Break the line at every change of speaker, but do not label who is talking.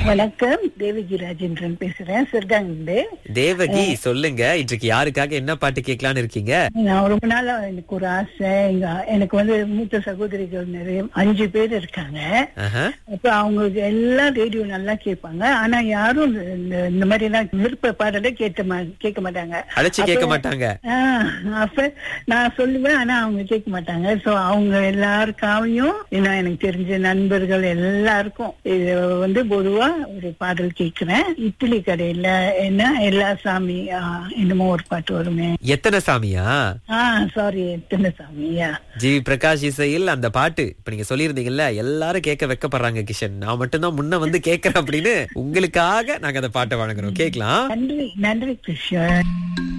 வணக்கம் தேவகி ராஜேந்திரன் பேசுறேன் சிறுதாங்கிருந்து
தேவகி சொல்லுங்க இன்றைக்கு யாருக்காக என்ன பாட்டு கேட்கலான்னு இருக்கீங்க
நான் ரொம்ப நாளா எனக்கு ஒரு ஆசை எங்க எனக்கு வந்து மூத்த சகோதரிகள் நிறைய அஞ்சு பேர் இருக்காங்க
ஆஹா.
அப்ப அவங்க எல்லாம் ரேடியோ நல்லா கேட்பாங்க ஆனா யாரும் இந்த- இந்த மாதிரி எல்லாம் விருப்ப பாடலை கேட்ட மா- கேட்க மாட்டாங்க
அழைச்சு கேட்க மாட்டாங்க
ஆஹ், அப்ப நான் சொல்லுவேன் ஆனா அவங்க கேட்க மாட்டாங்க சோ அவங்க எல்லாருக்காவையும் ஏன்னா எனக்கு தெரிஞ்ச நண்பர்கள் எல்லாருக்கும் இது வந்து பொதுவா ஒரு பாடல் கேட்கிறேன் இட்லி கடையில என்ன எல்லா சாமி ஆஹ், என்னமோ ஒரு பாட்டு வருமே
எத்தனை சாமியா
ஆஹ் சாரி எத்தனை சாமியா
ஜி பிரகாஷ் இசையில் அந்த பாட்டு இப்ப நீங்க சொல்லியிருந்தீங்கல்ல எல்லாரும் கேட்க வைக்கப்படுறாங்க கிஷன் நான் மட்டும்தான் முன்ன வந்து கேட்கறேன் அப்படின்னு உங்களுக்காக நாங்க அந்த பாட்டை வழங்குறோம் கேட்கலாம்
நன்றி நன்றி கிருஷ்ணன்